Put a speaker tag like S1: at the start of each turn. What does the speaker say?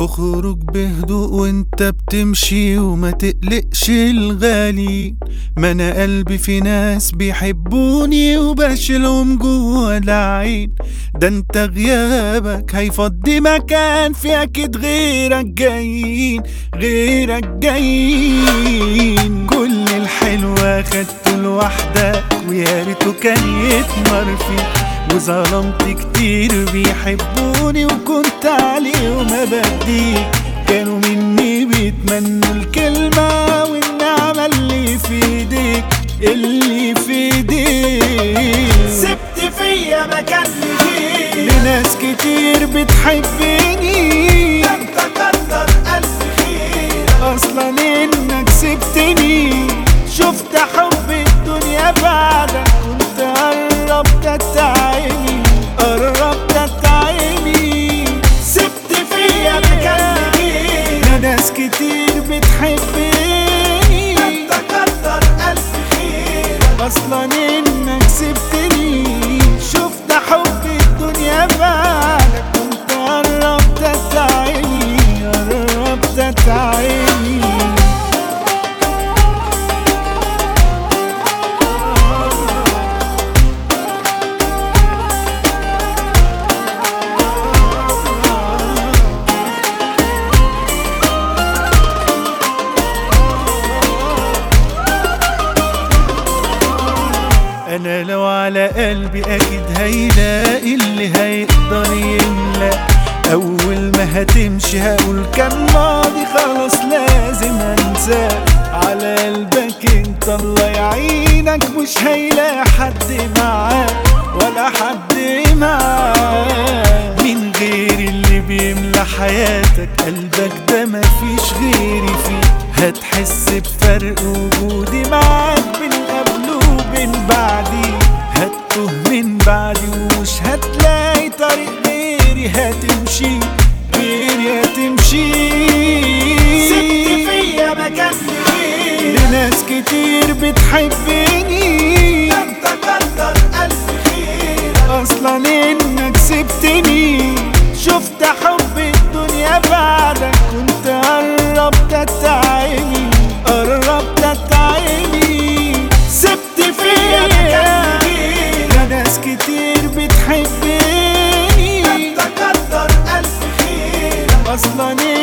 S1: اخرج بهدوء وانت بتمشي وما تقلقش الغالي ما انا قلبي في ناس بيحبوني وبشيلهم جوا العين ده انت غيابك هيفضي مكان في اكيد غيرك جايين غيرك جايين كل الحلو اخدته لوحدك ويا ريته كان يتمر فيك وظلمت كتير بيحبوني وكنت عليهم ابديك كانوا مني بيتمنوا الكلمة والنعمة اللي في ايديك اللي في ايديك
S2: سبت فيا مكان ليك
S1: لناس كتير بتحبني
S2: انت كتر الف خير
S1: اصلا انك سبتني شفت حب الدنيا بعدك كنت قربت اتعيني قربت اتعيني
S2: سبت فيا مكان ليك
S1: يا ناس كتير بتحبني
S2: انت كتر الف خير
S1: اصلا انك سبتني شفت حب الدنيا بعدك كنت قربت اتعيني قربت اتعيني انا لو على قلبي اكيد هيلاقي اللي هيقدر يملى اول ما هتمشي هقول كان ماضي خلاص لازم انساه على قلبك انت الله يعينك مش هيلاقي حد معاك ولا حد معاك من غير اللي بيملى حياتك قلبك ده مفيش غيري فيه هتحس بفرق وجودي معاك بين قبل وبين بعدي هتوه من بعدي ومش هتلاقي طريق غيري هتمشي غيري هتمشي
S2: سبت فيا مكان ليك
S1: لناس كتير بتحبني
S2: انت كتر الف خير
S1: اصلا انك سبتني شفت حب الدنيا بعدك كنت قربت اتعيني قربت اتعيني سبت فيا
S2: مكان ليك
S1: يا ناس كتير بتحبني
S2: انت كتر الف خير
S1: اصلا